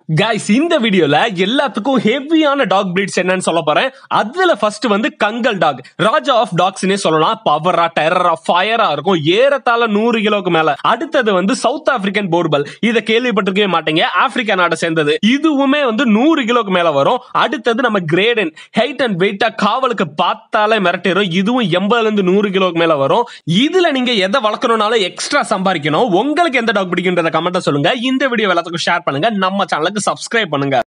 guys இந்த வீடியோல எல்லாத்துக்கும் ஹெவியான டாக் பிரீட்ஸ் என்னன்னு சொல்ல போறேன் அதுல ஃபர்ஸ்ட் வந்து கங்கல் டாக் ராஜா ஆஃப் டாக்ஸ்னே சொல்லலாம் பவரா டெரரா ஃபயரா இருக்கும் ஏறத்தாழ நூறு கிலோக்கு மேல அடுத்தது வந்து சவுத் ஆப்பிரிக்கன் போர்பல் இத கேள்விப்பட்டிருக்கவே மாட்டீங்க ஆப்பிரிக்கா நாட்டை சேர்ந்தது இதுவுமே வந்து நூறு கிலோக்கு மேல வரும் அடுத்தது நம்ம கிரேடன் ஹைட் அண்ட் வெயிட்டா காவலுக்கு பார்த்தாலே மிரட்டிடும் இதுவும் எண்பதுல இருந்து நூறு கிலோக்கு மேல வரும் இதுல நீங்க எதை வளர்க்கணும்னாலும் எக்ஸ்ட்ரா சம்பாதிக்கணும் உங்களுக்கு எந்த டாக் பிடிக்குன்றத கமெண்ட்டை சொல்லுங்க இந்த வீடியோ எல்லாத்துக்கும் ஷேர் பண்ணுங்க நம்ம சேனலுக்கு சப்ஸ்கிரைப் பண்ணுங்க